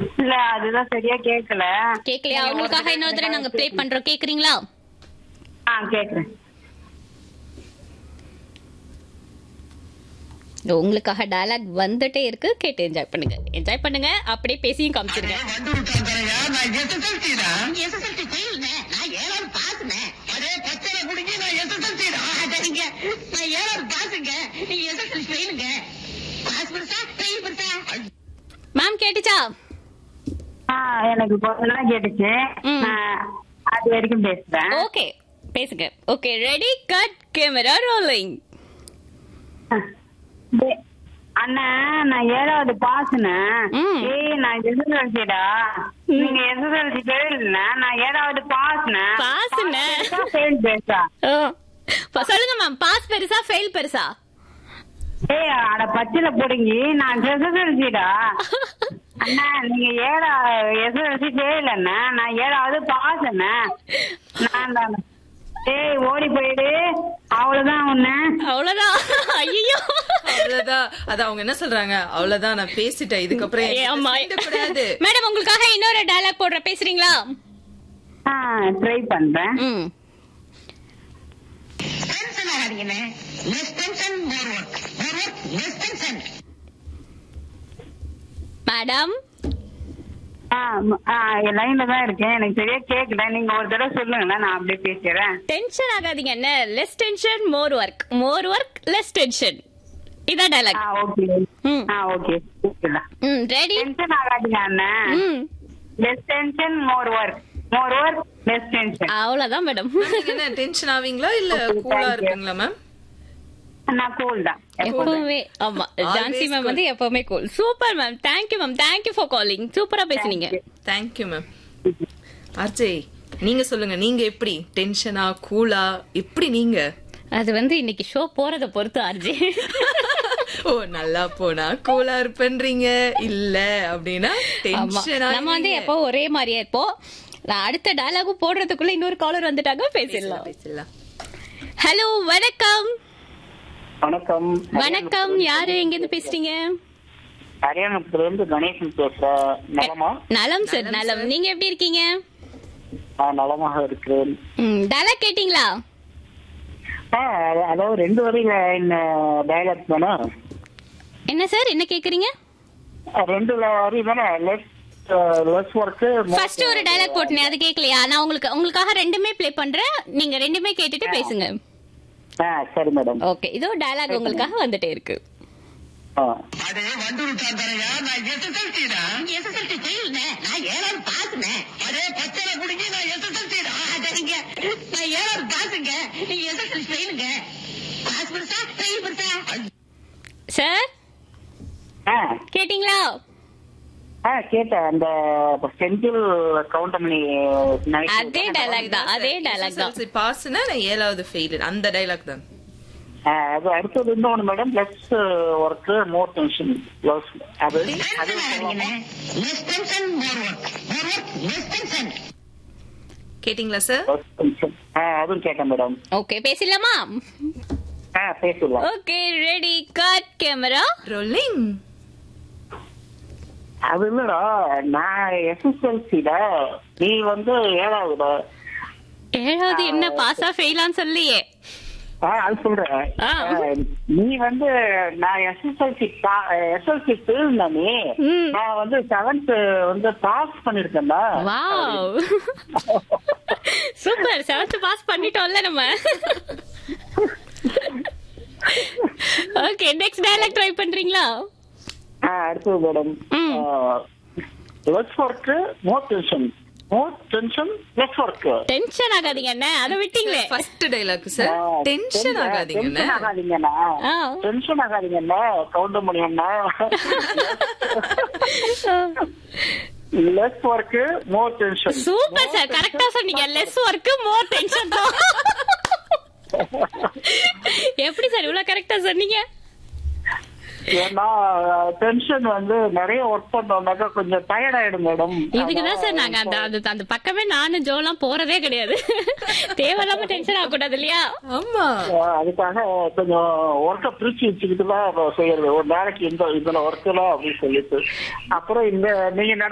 இல்ல அதுதான் சரியா கேக்கல கேக்கலையா உங்களுக்காக இன்னொரு தடவை நாங்க ப்ளே பண்றோம் கேக்குறீங்களா ஆ கேக்குறேன் இதோ உங்களுக்காக டயலாக் வந்துட்டே இருக்கு கேட்டு என்ஜாய் பண்ணுங்க என்ஜாய் பண்ணுங்க அப்படியே பேசியும் காமிச்சிருங்க வந்து விட்டாங்கறையா நான் எஸ்எஸ்எல்சி தான் எஸ்எஸ்எல்சி ஃபெயில்னே நான் ஏழாவது பாஸ்னே அதே பச்சளை குடிக்கி நான் எஸ்எஸ்எல்சி தான் சரிங்க நான் ஏழாவது பாஸுங்க நீங்க எஸ்எஸ்எல்சி ஃபெயிலுங்க பாஸ் பெருசா ஃபெயில் பெருசா மேம் கேட்டுச்சா ஆ எனக்கு கொஞ்சம் கேட்டுச்சு ம். நான் அது வரைக்கும் பேசுறேன் ஓகே பேசுங்க okay ready cut camera rolling டே- அண்ணா நான் ஏழாவது பாஸ்ண்ணே ம். ஏய் நான் எஸ்எஸ்எல்சிடா நீங்க எஸ்எஸ்எல்சி ஃபெயில்ண்ணா நான் ஏழாவது பாஸ்ண்ணே பாஸ்ண்ணே. ஃபெயில் பேசா சொல்லுங்க மேம் பாஸ் பெருசா ஃபெயில் பெருசா ஏய் அட பச்சில போடுங்கி நான் எஸ்எஸ்எல்சிடா அண்ணா நீங்க ஏழா எஸ்எஸ்எல்சி ஃபெயில் அண்ணா நான் ஏழாவது பாஸ் அண்ணா நான் தான் ஏய் ஓடி போயிடு அவ்வளவுதான் உன்ன அவ்வளவுதான் ஐயோ அவ்வளவுதான் அது அவங்க என்ன சொல்றாங்க அவ்வளவுதான் நான் பேசிட்டேன் இதுக்கப்புறம் ஏ, என்கிட்ட ஆமா சீண்டக்கூடாது. மேடம் உங்களுக்காக இன்னொரு டயலாக் போடுற பேசுறீங்களா ஆ ட்ரை பண்றேன் ம் டென்ஷன் ஆகாதீங்கண்ணே less tension more work more work less tension madam ஆ ம், ஆ லைன்ல தான் இருக்கேன் எனக்கு சரியா கேக்கல நீங்க ஒரு தடவை சொல்லுங்களேன் நான் அப்படியே பேசுறேன் டென்ஷன் ஆகாதீங்க என்ன less tension more work more work less tension இதான் ஆ டயலாக் ஓகே ம். ஆ ஓகே ம் ரெடி டென்ஷன் ஆகாதீங்க அண்ணன் ம் less tension more work more work less tension அவ்வளவுதான் மேடம் நீங்க என்ன டென்ஷன் ஆவீங்களா இல்ல Okay, கூலா thank you. இருப்பீங்களா மேம் நான் கூல் தான் எப்போதும். எப்பவுமே ஆமா Always ஜான்சி மேம் cool. வந்து எப்பவுமே cool super ma'am thank you ma'am thank you for calling சூப்பரா பேசுனீங்க தேங்க்யூ மேம் அர்ஜய் நீங்க சொல்லுங்க நீங்க எப்படி டென்ஷனா கூலா எப்படி நீங்க அது வந்து இன்னைக்கு ஷோ போறத பொறுத்து ஆர்ஜி ஓ நல்லா போனா கூலா இருப்பேன்றீங்க இல்ல அப்படின்னா ஆமா டென்ஷனா நம்ம வந்து எப்போ ஒரே மாதிரியே இருப்போம் நான் அடுத்த டயலாகும் போடுறதுக்குள்ள இன்னொரு காலர் வந்துட்டாங்க பேசிடலாம் பேசலாம் ஹலோ வணக்கம் வணக்கம் வணக்கம் யாரு எங்க இருந்து பேசுறீங்க அரியானத்துல இருந்து கணேசன் பேசுறேன் நலமா நலம் சார் நலம் நீங்க எப்படி இருக்கீங்க நான் நலமாக இருக்கிறேன் டயலாக் கேட்டீங்களா ஆ, அத- அதாவது ரெண்டு வரையில என்ன டயலாக் தானே என்ன சார் என்ன கேக்குறீங்க ரெண்டு வரி தானே லெஸ் லெஸ் ஒர்க்கு ஃபர்ஸ்ட் ஒரு டயலாக் போட்டேன் அது கேட்கலையா நான் உங்களுக்கு உங்களுக்காக ரெண்டுமே ப்ளே பண்றேன் நீங்க ரெண்டுமே கேட்டுட்டு பேசுங்க ஆ சரி மேடம் ஓகே இதோ டயலாக் உங்களுக்காக வந்துட்டே இருக்கு ஆ அதே வந்து விட்டாங்கறையா நான் எஸ்எஸ்எல்சி தான் எஸ்எஸ்எல்சி ஃபெயில்னே நான் ஏழாவது பாஸ்னே அதே பச்சளை குடிக்கி நான் எஸ்எஸ்எல்சி தான் சரிங்க நான் ஏழாவது பாஸுங்க நீங்க எஸ்எஸ்எல்சி ஃபெயிலுங்க பாஸ் பெருசா ஃபெயில் பெருசா சார் ஆ கேட்டீங்களா ஆ கேட்டேன் அந்த செந்தில் கவுண்டமணி அதே டயலாக் தான் அதே டயலாக் தான் பாஸ்னா நான் ஏழாவது ஃபெயில் அந்த டைலாக் தான் அது அடுத்தது இன்னொன்று madam less work more tension அது அது டென்ஷன் ஆகாதீங்கண்ணே less tension more work more work less tension கேட்டிங்களா சார் less tension. ஆ அதுவும் கேட்டேன் மேடம் ஓகே பேசலாமா ஆ பேசலாம் okay ready cut camera rolling அது இல்லடா நான் எஸ்எஸ்எல்சில நீ வந்து ஏழாவதுடா ஏழாவது என்ன பாஸா ஃபெயிலான்னு சொல்லியே ஆ அது சொல்றேன் ஆ. ஆ, நீ வந்து நான் எஸ்எஸ்எல்சி எஸ்எல்சி ஃபெயில் நீ ம். நான் வந்து செவன்த் வந்து பாஸ் பண்ணிருக்கேன்டா வாவ் சூப்பர் செவன்த் பாஸ் பண்ணிட்டோம்ல நம்ம ஓகே நெக்ஸ்ட் டயலாக் ட்ரை பண்றீங்களா ஆ, அடுத்தது மேடம் ம். Less work more tension more tension less work tension ஆகாதீங்க என்ன அதை விட்டீங்களே ஃபர்ஸ்ட் டைலாக் சார் டென்ஷன் ஆகாதீங்க என்ன டென்ஷன் ஆகாதீங்கண்ணா ஆ. டென்ஷன் ஆகாதீங்கண்ணா கவுண்டமணி அண்ணா less work more tension super sir கரெக்டா சொன்னீங்க லெஸ் ஒர்க் மோர் டென்ஷன் தான் எப்படி சார் இவ்வளவு கரெக்டா சொன்னீங்க ஏன்னா டென்ஷன் வந்து நிறைய ஒர்க் பண்ணோம்னாக்கா கொஞ்சம் டயர்ட் ஆயிடும் மேடம் இதுக்குதான் சார் நாங்க அந்த அந்த அந்த பக்கமே நானும் ஜோலாம் போறதே கிடையாது தேவையில்லாம டென்ஷன் ஆகக்கூடாது இல்லையா ஆமா அதுக்காக கொஞ்சம் ஒர்க்கை பிரிச்சு வச்சுக்கிட்டு தான் செய்யறது ஒரு நாளைக்கு இந்த இதுல ஒர்க் எல்லாம் அப்படின்னு சொல்லிட்டு அப்புறம் இந்த நீங்க